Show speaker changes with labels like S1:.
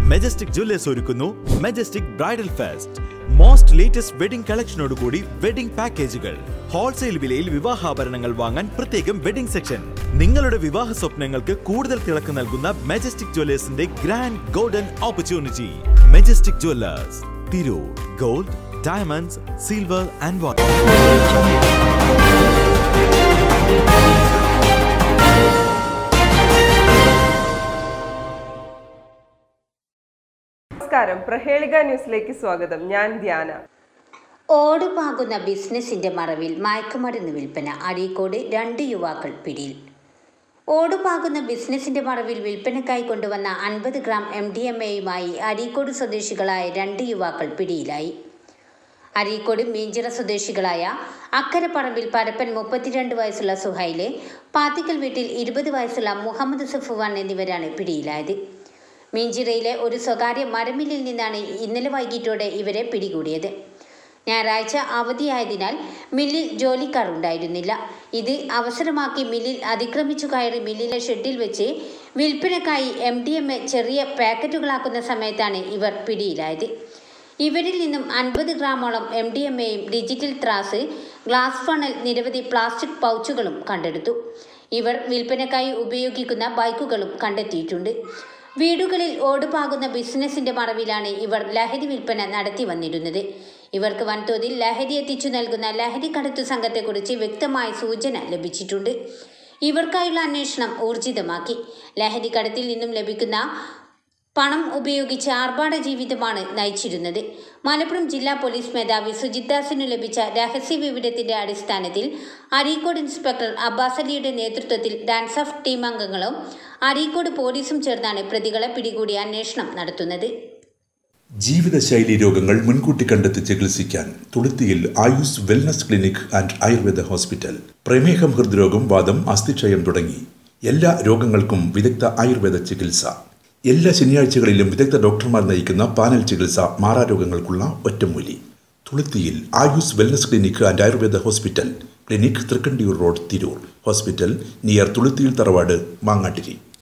S1: majestic jewellers ഒരുക്കുന്നു Majestic bridal fest most latest wedding കളക്ഷനോടുകൂടി wedding പാക്കേജുകൾ ഹോൾസെയിൽ വിലയിൽ വിവാഹാഭരണങ്ങൾ വാങ്ങാൻ പ്രത്യേകം വെഡിംഗ് സെക്ഷൻ നിങ്ങളുടെ വിവാഹ സ്വപ്നങ്ങൾക്ക് കൂടുതൽ തിളക്ക് നൽകുന്ന മെജസ്റ്റിക് ജ്വല്ലേഴ്സിന്റെ grand golden opportunity Majestic jewellers Tirur gold diamonds silver and water
S2: നമസ്കാരം പ്രഹേളിക ന്യൂസിലേക്ക് സ്വാഗതം ഞാൻ ധ്യാന
S3: ഓടുപാകുന്ന ബിസിനസിന്റെ മറവിൽ മയക്കുമരുന്ന് വിൽപ്പന അരീക്കോട് രണ്ട് യുവാക്കൾ പിടിയിൽ ഓടുപാകുന്ന ബിസിനസിന്റെ മറവിൽ വിൽപ്പനക്കായി കൊണ്ടുവന്ന അൻപത് ഗ്രാം എം ഡി എം എയുമായി അരീക്കോട് സ്വദേശികളായ രണ്ട് യുവാക്കൾ പിടിയിലായി അരീക്കോട് മീഞ്ചിറ സ്വദേശികളായ അക്കരപ്പറമ്പിൽ പരപ്പൻ മുപ്പത്തിരണ്ട് വയസ്സുള്ള സുഹൈല് പാത്തിക്കൽ വീട്ടിൽ ഇരുപത് വയസ്സുള്ള മുഹമ്മദ് സഫുവാൻ എന്നിവരാണ് പിടിയിലായത് മീഞ്ചിറയിലെ ഒരു സ്വകാര്യ മരമില്ലിൽ നിന്നാണ് ഇന്നലെ വൈകിട്ടോടെ ഇവരെ പിടികൂടിയത് ഞായറാഴ്ച അവധിയായതിനാൽ മില്ലിൽ ജോലിക്കാർ ഉണ്ടായിരുന്നില്ല ഇത് അവസരമാക്കി മില്ലിൽ അതിക്രമിച്ചു കയറി മില്ലിലെ ഷെഡിൽ വെച്ച് വിൽപ്പനക്കായി എം ഡി എം എ ചെറിയ പാക്കറ്റുകളാക്കുന്ന സമയത്താണ് ഇവർ പിടിയിലായത് ഇവരിൽ നിന്നും അൻപത് ഗ്രാമോളം എം ഡി എം എയും ഡിജിറ്റൽ ത്രാസ് ഗ്ലാസ് ഫണൽ നിരവധി പ്ലാസ്റ്റിക് പൗച്ചുകളും കണ്ടെടുത്തു ഇവർ വിൽപ്പനക്കായി ഉപയോഗിക്കുന്ന ബൈക്കുകളും കണ്ടെത്തിയിട്ടുണ്ട് വീടുകളിൽ ഓടുപാകുന്ന ബിസിനസിന്റെ മറവിലാണ് ഇവർ ലഹരി വിൽപ്പന നടത്തി വന്നിരുന്നത് ഇവർക്ക് വൻതോതിൽ ലഹരി എത്തിച്ചു നൽകുന്ന ലഹരി കടത്തു സംഘത്തെക്കുറിച്ച് വ്യക്തമായ സൂചന ലഭിച്ചിട്ടുണ്ട് ഇവർക്കായുള്ള അന്വേഷണം ഊർജിതമാക്കി ലഹരി കടത്തിൽ നിന്നും ലഭിക്കുന്ന പണം ഉപയോഗിച്ച് ആർഭാട ജീവിതമാണ് നയിച്ചിരുന്നത് മലപ്പുറം ജില്ലാ പോലീസ് മേധാവി സുജിത് ദാസിനു ലഭിച്ച രഹസ്യ വിവരത്തിന്റെ അടിസ്ഥാനത്തിൽ അരീക്കോട് ഇൻസ്പെക്ടർ അബ്ബാസ് അലിയുടെ നേതൃത്വത്തിൽ ഡാൻസ് ഓഫ് ടീം അംഗങ്ങളും അരീക്കോട് പോലീസും ചേർന്നാണ് പ്രതികളെ പിടികൂടി അന്വേഷണം നടത്തുന്നത്
S4: ജീവിതശൈലി രോഗങ്ങൾ മുൻകൂട്ടി കണ്ടെത്തി ചികിത്സിക്കാൻ തുളുത്തിയിൽ Ayus wellness clinic and Ayurveda hospital പ്രമേഹം ഹൃദ്രോഗം വാദം അസ്ഥിക്ഷയം തുടങ്ങി എല്ലാ രോഗങ്ങൾക്കും വിദഗ്ധ ആയുർവേദ ചികിത്സ എല്ലാ ശനിയാഴ്ചകളിലും വിദഗ്ധ ഡോക്ടർമാർ നയിക്കുന്ന പാനൽ ചികിത്സ മാറാരോഗങ്ങൾക്കുള്ള ഒറ്റമൂലി തുളുത്തിയിൽ Ayus wellness clinic and Ayurveda hospital clinic Thrikkandiyoor road Tirur hospital near തുളുത്തിയിൽ തറവാട് മാങ്ങാട്ടിരി